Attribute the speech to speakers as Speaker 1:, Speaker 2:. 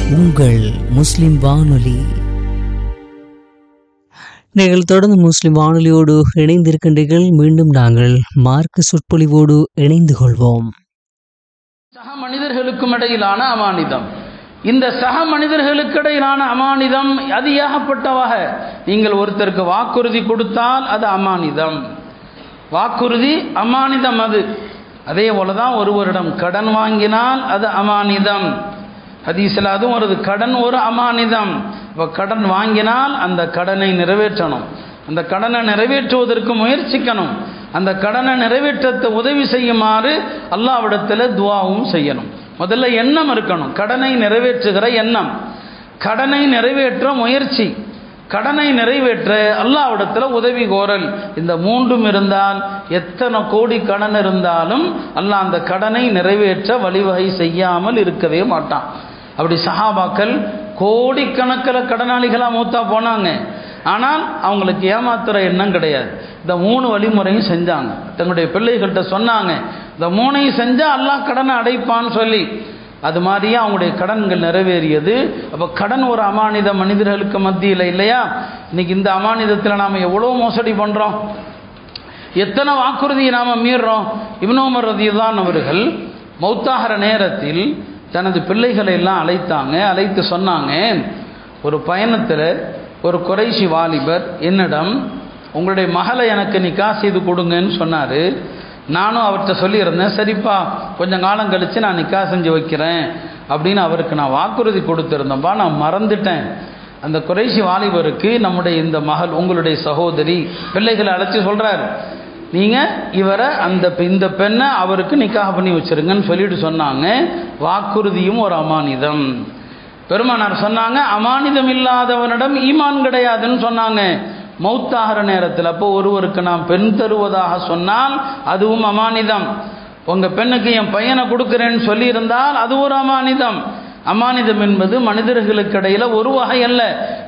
Speaker 1: உங்கள் முஸ்லிம் வானொலி நீங்கள் தொடர்ந்து முஸ்லிம் வானொலியோடு இணைந்திருக்கின்றீர்கள் மீண்டும் நாங்கள் மார்க்க சொற்பொழிவோடு இணைந்து கொள்வோம்
Speaker 2: சக மனிதர்களுக்கும் இடையிலான அமானிதம் இந்த சக மனிதர்களுக்கு இடையிலான அமானிதம் அது ஏகப்பட்டவாக நீங்கள் ஒருத்தருக்கு வாக்குறுதி கொடுத்தால் அது அமானிதம் வாக்குறுதி அமானிதம் அது அதே போல தான் ஒருவரிடம் கடன் வாங்கினால் அது அமானிதம் ஹதீஸில் அதுவும் வருது கடன் ஒரு அமானிதம் இப்போ கடன் வாங்கினால் அந்த கடனை நிறைவேற்றணும் அந்த கடனை நிறைவேற்றுவதற்கு முயற்சிக்கணும் அந்த கடனை நிறைவேற்றத்தை உதவி செய்யுமாறு அல்லாவிடத்தில் துவாவும் செய்யணும் முதல்ல எண்ணம் இருக்கணும் கடனை நிறைவேற்றுகிற எண்ணம் கடனை நிறைவேற்ற முயற்சி கடனை நிறைவேற்ற அல்லாவிடத்தில் உதவி கோரல் இந்த மூன்றும் இருந்தால் எத்தனை கோடி கடன் இருந்தாலும் அல்லாஹ் அந்த கடனை நிறைவேற்ற வழிவகை செய்யாமல் இருக்கவே மாட்டான் அப்படி சஹாபாக்கள் கோடிக்கணக்கில் கடனாளிகளாக மூத்தா போனாங்க ஆனால் அவங்களுக்கு ஏமாத்துற எண்ணம் கிடையாது இந்த மூணு வழிமுறையும் செஞ்சாங்க தங்களுடைய பிள்ளைகள்கிட்ட சொன்னாங்க இந்த மூணையும் செஞ்சால் அல்லாஹ் கடனை அடைப்பான்னு சொல்லி அது மாதிரியே அவங்களுடைய கடன்கள் நிறைவேறியது அப்போ கடன் ஒரு அமானித மனிதர்களுக்கு மத்தியில் இல்லையா இன்னைக்கு இந்த அமானிதத்தில் நாம் எவ்வளோ மோசடி பண்ணுறோம் எத்தனை வாக்குறுதியை நாம் மீறுறோம் இப்னோமர் ரதியுதான் அவர்கள் மௌத்தாகிற நேரத்தில் தனது பிள்ளைகளை எல்லாம் அழைத்தாங்க அழைத்து சொன்னாங்க ஒரு பயணத்தில் ஒரு குறைசி வாலிபர் என்னிடம் உங்களுடைய மகளை எனக்கு நிக்கா செய்து கொடுங்கன்னு சொன்னார் நானும் அவர்கிட்ட சொல்லியிருந்தேன் சரிப்பா கொஞ்சம் காலம் கழித்து நான் நிக்கா செஞ்சு வைக்கிறேன் அப்படின்னு அவருக்கு நான் வாக்குறுதி கொடுத்துருந்தேன்ப்பா நான் மறந்துட்டேன் அந்த குறைசி வாலிபருக்கு நம்முடைய இந்த மகள் உங்களுடைய சகோதரி பிள்ளைகளை அழைச்சி சொல்கிறார் நீங்கள் இவரை அந்த இந்த பெண்ணை அவருக்கு நிக்காக பண்ணி வச்சிருங்கன்னு சொல்லிட்டு சொன்னாங்க வாக்குறுதியும் ஒரு அமானிதம் பெருமானார் சொன்னாங்க அமானிதம் இல்லாதவனிடம் ஈமான் கிடையாதுன்னு சொன்னாங்க மௌத்தாகிற நேரத்தில் அப்போ ஒருவருக்கு நாம் பெண் தருவதாக சொன்னால் அதுவும் அமானிதம் உங்கள் பெண்ணுக்கு என் பையனை கொடுக்குறேன்னு சொல்லியிருந்தால் அது ஒரு அமானிதம் அமானிதம் என்பது மனிதர்களுக்கு இடையில் ஒரு வகை அல்ல